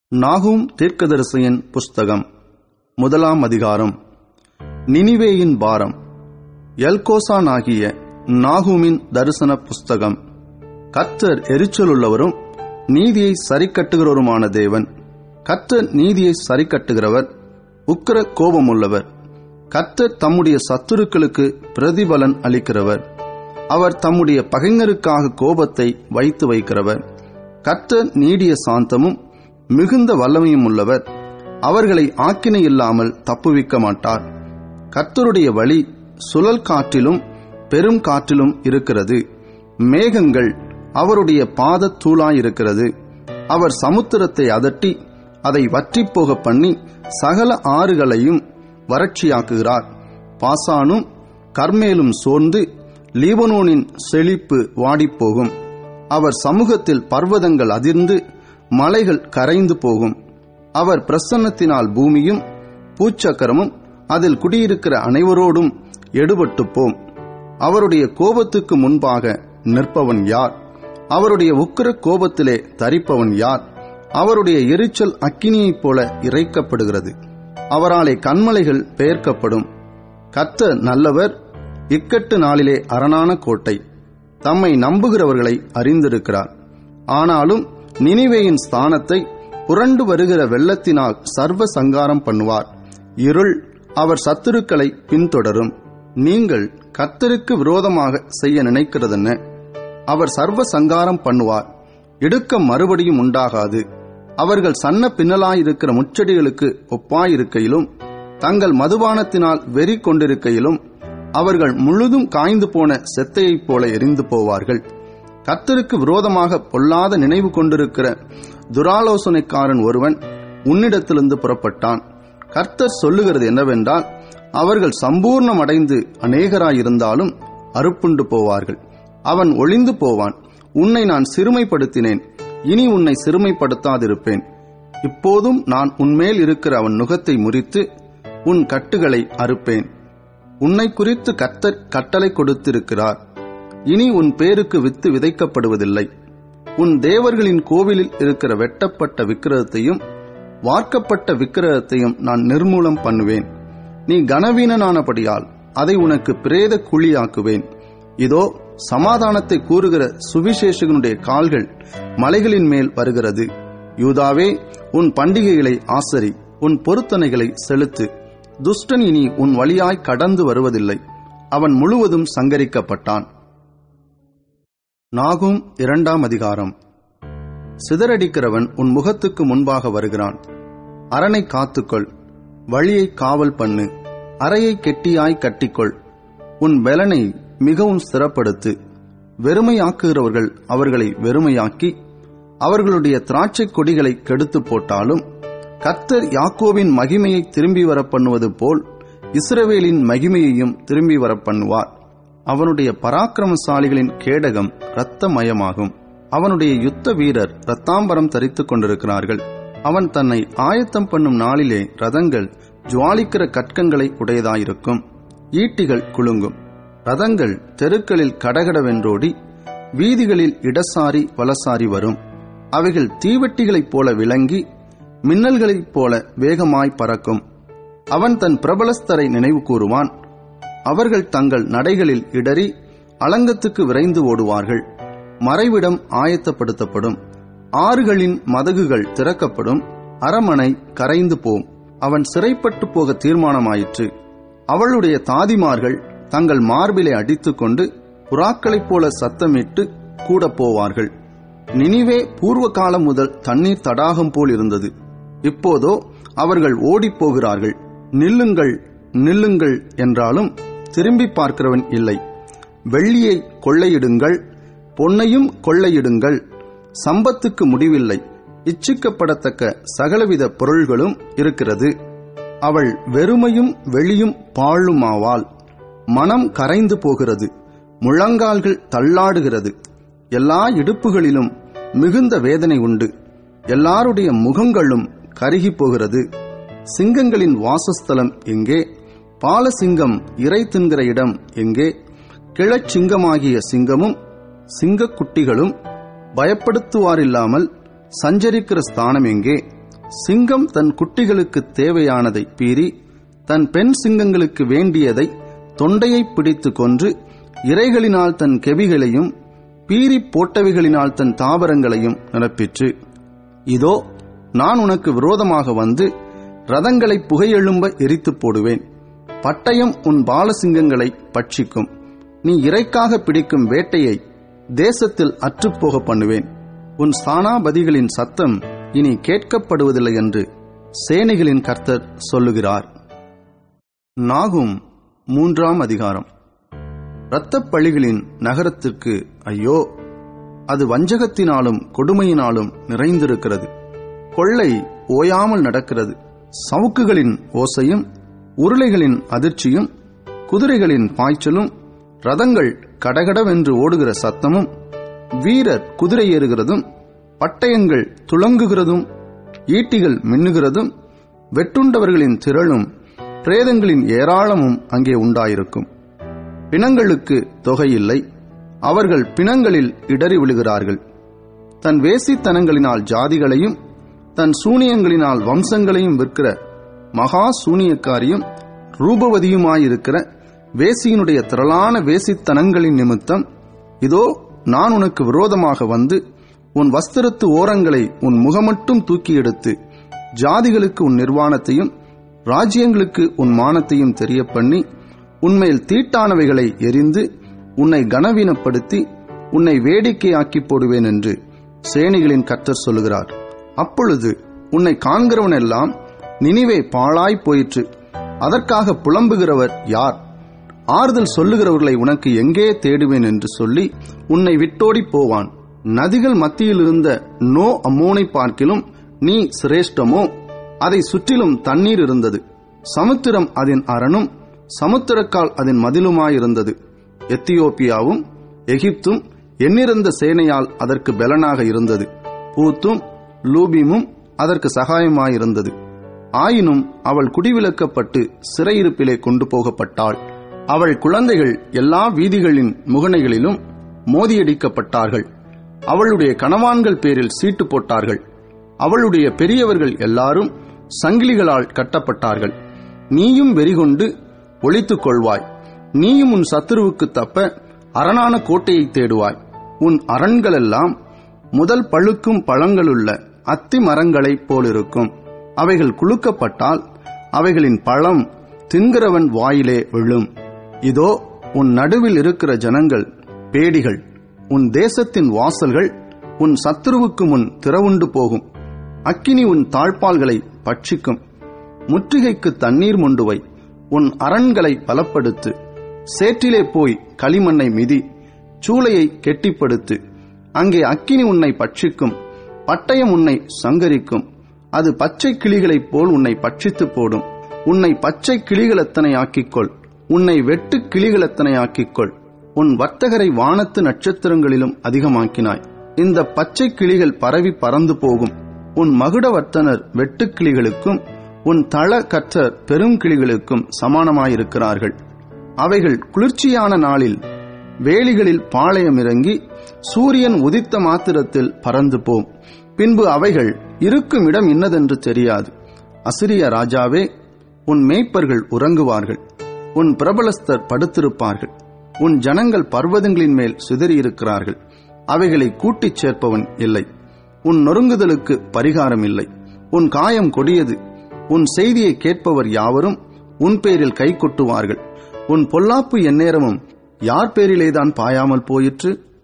நாகும் தீர்க்கதரிசியின் புஸ்தகம் முதலாம் அதிகாரம் நினிவேயின் பாரம் எல்கோசானாகிய நாகூமின் தரிசன புஸ்தகம் கர்த்தர் எரிச்சலுள்ளவரும் நீதியை சரிக்கட்டுகிறவருமான தேவன் கர்த்தர் நீதியை சரிக்கட்டுகிறவர் உக்கிர கோபமுள்ளவர் கர்த்தர் தம்முடைய சத்துருக்களுக்கு பிரதிபலன் அளிக்கிறவர் அவர் தம்முடைய பகைஞருக்காக கோபத்தை வைத்து வைக்கிறவர் கர்த்தர் நீடிய சாந்தமும் மிகுந்த வல்லமையும் உள்ளவர் அவர்களை ஆக்கினை இல்லாமல் தப்புவிக்க மாட்டார் கர்த்தருடைய வழி சுழல் காற்றிலும் பெரும் காற்றிலும் இருக்கிறது மேகங்கள் அவருடைய பாத தூளாயிருக்கிறது அவர் சமுத்திரத்தை அதட்டி அதை வற்றிப் போக பண்ணி சகல ஆறுகளையும் வறட்சியாக்குகிறார் பாசானும் கர்மேலும் சோர்ந்து லீபனோனின் செழிப்பு வாடிப்போகும் அவர் சமூகத்தில் பர்வதங்கள் அதிர்ந்து மலைகள் கரைந்து போகும் அவர் பிரசன்னத்தினால் பூமியும் பூச்சக்கரமும் அதில் குடியிருக்கிற அனைவரோடும் எடுபட்டு போம் அவருடைய கோபத்துக்கு முன்பாக நிற்பவன் யார் அவருடைய உக்கிர கோபத்திலே தரிப்பவன் யார் அவருடைய எரிச்சல் அக்கினியைப் போல இறைக்கப்படுகிறது அவராலே கண்மலைகள் பெயர்க்கப்படும் கத்த நல்லவர் இக்கட்டு நாளிலே அரணான கோட்டை தம்மை நம்புகிறவர்களை அறிந்திருக்கிறார் ஆனாலும் நினிவேயின் ஸ்தானத்தை புரண்டு வருகிற வெள்ளத்தினால் சர்வ சங்காரம் பண்ணுவார் இருள் அவர் சத்துருக்களை பின்தொடரும் நீங்கள் கர்த்தருக்கு விரோதமாக செய்ய நினைக்கிறதென்ன அவர் சர்வ சங்காரம் பண்ணுவார் இடுக்கம் மறுபடியும் உண்டாகாது அவர்கள் சன்ன பின்னலாயிருக்கிற முச்செடிகளுக்கு ஒப்பாயிருக்கையிலும் தங்கள் மதுபானத்தினால் வெறி கொண்டிருக்கையிலும் அவர்கள் முழுதும் காய்ந்து போன செத்தையைப் போல எரிந்து போவார்கள் கர்த்தருக்கு விரோதமாக பொல்லாத நினைவு கொண்டிருக்கிற துராலோசனைக்காரன் ஒருவன் உன்னிடத்திலிருந்து புறப்பட்டான் கர்த்தர் சொல்லுகிறது என்னவென்றால் அவர்கள் சம்பூர்ணமடைந்து அநேகராயிருந்தாலும் அறுப்புண்டு போவார்கள் அவன் ஒளிந்து போவான் உன்னை நான் சிறுமைப்படுத்தினேன் இனி உன்னை சிறுமைப்படுத்தாதிருப்பேன் இப்போதும் நான் உன்மேல் இருக்கிற அவன் நுகத்தை முறித்து உன் கட்டுகளை அறுப்பேன் உன்னை குறித்து கர்த்தர் கட்டளை கொடுத்திருக்கிறார் இனி உன் பேருக்கு வித்து விதைக்கப்படுவதில்லை உன் தேவர்களின் கோவிலில் இருக்கிற வெட்டப்பட்ட விக்கிரகத்தையும் வார்க்கப்பட்ட விக்கிரகத்தையும் நான் நிர்மூலம் பண்ணுவேன் நீ கனவீனனானபடியால் அதை உனக்கு பிரேத குழியாக்குவேன் இதோ சமாதானத்தை கூறுகிற சுவிசேஷகனுடைய கால்கள் மலைகளின் மேல் வருகிறது யூதாவே உன் பண்டிகைகளை ஆசரி உன் பொருத்தனைகளை செலுத்து துஷ்டன் இனி உன் வழியாய் கடந்து வருவதில்லை அவன் முழுவதும் சங்கரிக்கப்பட்டான் நாகும் இரண்டாம் அதிகாரம் சிதறடிக்கிறவன் உன் முகத்துக்கு முன்பாக வருகிறான் அரணை காத்துக்கொள் வழியை காவல் பண்ணு அறையை கெட்டியாய் கட்டிக்கொள் உன் பலனை மிகவும் ஸ்திரப்படுத்து வெறுமையாக்குகிறவர்கள் அவர்களை வெறுமையாக்கி அவர்களுடைய திராட்சை கொடிகளை கெடுத்து போட்டாலும் கர்த்தர் யாக்கோவின் மகிமையை திரும்பி வர பண்ணுவது போல் இஸ்ரவேலின் மகிமையையும் திரும்பி வர பண்ணுவார் அவனுடைய பராக்கிரமசாலிகளின் கேடகம் இரத்தமயமாகும் அவனுடைய யுத்த வீரர் இரத்தாம்பரம் தரித்துக் கொண்டிருக்கிறார்கள் அவன் தன்னை ஆயத்தம் பண்ணும் நாளிலே ரதங்கள் ஜுவாலிக்கிற கற்கங்களை உடையதாயிருக்கும் ஈட்டிகள் குலுங்கும் ரதங்கள் தெருக்களில் கடகடவென்றோடி வீதிகளில் இடசாரி வலசாரி வரும் அவைகள் தீவெட்டிகளைப் போல விளங்கி மின்னல்களைப் போல வேகமாய் பறக்கும் அவன் தன் பிரபலஸ்தரை நினைவு கூறுவான் அவர்கள் தங்கள் நடைகளில் இடறி அலங்கத்துக்கு விரைந்து ஓடுவார்கள் மறைவிடம் ஆயத்தப்படுத்தப்படும் ஆறுகளின் மதகுகள் திறக்கப்படும் அரமனை கரைந்து போம் அவன் சிறைப்பட்டு போக தீர்மானமாயிற்று அவளுடைய தாதிமார்கள் தங்கள் மார்பிலை அடித்துக்கொண்டு புறாக்களைப் போல சத்தமிட்டு கூட போவார்கள் நினிவே பூர்வ காலம் முதல் தண்ணீர் தடாகம் போல் இருந்தது இப்போதோ அவர்கள் ஓடிப் போகிறார்கள் நில்லுங்கள் நில்லுங்கள் என்றாலும் திரும்பி பார்க்கிறவன் இல்லை வெள்ளியை கொள்ளையிடுங்கள் பொன்னையும் கொள்ளையிடுங்கள் சம்பத்துக்கு முடிவில்லை இச்சிக்கப்படத்தக்க சகலவித பொருள்களும் இருக்கிறது அவள் வெறுமையும் வெளியும் பாழுமாவாள் மனம் கரைந்து போகிறது முழங்கால்கள் தள்ளாடுகிறது எல்லா இடுப்புகளிலும் மிகுந்த வேதனை உண்டு எல்லாருடைய முகங்களும் கருகி போகிறது சிங்கங்களின் வாசஸ்தலம் எங்கே பாலசிங்கம் இறை தின்கிற இடம் எங்கே கிழச்சிங்கமாகிய சிங்கமும் சிங்கக்குட்டிகளும் பயப்படுத்துவாரில்லாமல் சஞ்சரிக்கிற ஸ்தானம் எங்கே சிங்கம் தன் குட்டிகளுக்கு தேவையானதை பீறி தன் பெண் சிங்கங்களுக்கு வேண்டியதை தொண்டையை பிடித்து கொன்று இறைகளினால் தன் கெவிகளையும் பீறி போட்டவைகளினால் தன் தாவரங்களையும் நிரப்பிற்று இதோ நான் உனக்கு விரோதமாக வந்து ரதங்களை புகையெழும்ப எரித்துப் போடுவேன் பட்டயம் உன் பாலசிங்கங்களை பட்சிக்கும் நீ இறைக்காக பிடிக்கும் வேட்டையை தேசத்தில் அற்றுப்போக பண்ணுவேன் உன் ஸ்தானாபதிகளின் சத்தம் இனி கேட்கப்படுவதில்லை என்று சேனைகளின் கர்த்தர் சொல்லுகிறார் நாகும் மூன்றாம் அதிகாரம் இரத்தப் பழிகளின் நகரத்திற்கு ஐயோ அது வஞ்சகத்தினாலும் கொடுமையினாலும் நிறைந்திருக்கிறது கொள்ளை ஓயாமல் நடக்கிறது சவுக்குகளின் ஓசையும் உருளைகளின் அதிர்ச்சியும் குதிரைகளின் பாய்ச்சலும் ரதங்கள் கடகடவென்று ஓடுகிற சத்தமும் வீரர் குதிரை ஏறுகிறதும் பட்டயங்கள் துளங்குகிறதும் ஈட்டிகள் மின்னுகிறதும் வெட்டுண்டவர்களின் திரளும் பிரேதங்களின் ஏராளமும் அங்கே உண்டாயிருக்கும் பிணங்களுக்கு தொகையில்லை அவர்கள் பிணங்களில் இடறி விழுகிறார்கள் தன் வேசித்தனங்களினால் ஜாதிகளையும் தன் சூனியங்களினால் வம்சங்களையும் விற்கிற மகா சூனியக்காரியும் ரூபவதியுமாயிருக்கிற வேசியினுடைய திரளான வேசித்தனங்களின் நிமித்தம் இதோ நான் உனக்கு விரோதமாக வந்து உன் வஸ்திரத்து ஓரங்களை உன் முகமட்டும் தூக்கி எடுத்து ஜாதிகளுக்கு உன் நிர்வாணத்தையும் ராஜ்யங்களுக்கு உன் மானத்தையும் தெரிய பண்ணி உன்மேல் தீட்டானவைகளை எரிந்து உன்னை கனவீனப்படுத்தி உன்னை வேடிக்கையாக்கி போடுவேன் என்று சேனைகளின் கர்த்தர் சொல்லுகிறார் அப்பொழுது உன்னை காண்கிறவனெல்லாம் நினிவே பாழாய் போயிற்று அதற்காக புலம்புகிறவர் யார் ஆறுதல் சொல்லுகிறவர்களை உனக்கு எங்கே தேடுவேன் என்று சொல்லி உன்னை விட்டோடி போவான் நதிகள் மத்தியில் இருந்த நோ அம்மோனை பார்க்கிலும் நீ சிரேஷ்டமோ அதை சுற்றிலும் தண்ணீர் இருந்தது சமுத்திரம் அதன் அரணும் சமுத்திரக்கால் அதன் மதிலுமாயிருந்தது எத்தியோப்பியாவும் எகிப்தும் எண்ணிறந்த சேனையால் அதற்கு பலனாக இருந்தது பூத்தும் லூபிமும் அதற்கு சகாயமாயிருந்தது ஆயினும் அவள் குடிவிலக்கப்பட்டு சிறையிருப்பிலே கொண்டு போகப்பட்டாள் அவள் குழந்தைகள் எல்லா வீதிகளின் முகனைகளிலும் மோதியடிக்கப்பட்டார்கள் அவளுடைய கணவான்கள் பேரில் சீட்டு போட்டார்கள் அவளுடைய பெரியவர்கள் எல்லாரும் சங்கிலிகளால் கட்டப்பட்டார்கள் நீயும் வெறிகொண்டு ஒளித்துக் கொள்வாய் நீயும் உன் சத்துருவுக்கு தப்ப அரணான கோட்டையை தேடுவாய் உன் அரண்களெல்லாம் முதல் பழுக்கும் பழங்களுள்ள அத்தி மரங்களைப் போலிருக்கும் அவைகள் குலுக்கப்பட்டால் அவைகளின் பழம் தின்கிறவன் வாயிலே விழும் இதோ உன் நடுவில் இருக்கிற ஜனங்கள் பேடிகள் உன் தேசத்தின் வாசல்கள் உன் சத்துருவுக்கு முன் திறவுண்டு போகும் அக்கினி உன் தாழ்பால்களை பட்சிக்கும் முற்றுகைக்கு தண்ணீர் முண்டுவை உன் அரண்களை பலப்படுத்து சேற்றிலே போய் களிமண்ணை மிதி சூளையை கெட்டிப்படுத்து அங்கே அக்கினி உன்னை பட்சிக்கும் பட்டயம் உன்னை சங்கரிக்கும் அது பச்சை கிளிகளைப் போல் உன்னை பட்சித்து போடும் உன்னை பச்சை கிளிகளத்தனை ஆக்கிக்கொள் உன்னை வெட்டு கிளிகளத்தனை ஆக்கிக்கொள் உன் வர்த்தகரை வானத்து நட்சத்திரங்களிலும் அதிகமாக்கினாய் இந்த பச்சை கிளிகள் பரவி பறந்து போகும் உன் மகுடவர்த்தனர் வெட்டுக்கிளிகளுக்கும் உன் தள கற்றர் பெருங்கிளிகளுக்கும் சமானமாயிருக்கிறார்கள் அவைகள் குளிர்ச்சியான நாளில் வேலிகளில் பாளையம் இறங்கி சூரியன் உதித்த மாத்திரத்தில் பறந்து போம் பின்பு அவைகள் இருக்கும் இடம் இன்னதென்று தெரியாது அசிரிய ராஜாவே உன் மேய்ப்பர்கள் உறங்குவார்கள் உன் பிரபலஸ்தர் படுத்திருப்பார்கள் உன் ஜனங்கள் பர்வதங்களின் மேல் சிதறியிருக்கிறார்கள் அவைகளை கூட்டிச் சேர்ப்பவன் இல்லை உன் நொறுங்குதலுக்கு பரிகாரம் இல்லை உன் காயம் கொடியது உன் செய்தியை கேட்பவர் யாவரும் உன் பேரில் கை கொட்டுவார்கள் உன் பொல்லாப்பு எந்நேரமும் யார் பேரிலேதான் பாயாமல் போயிற்று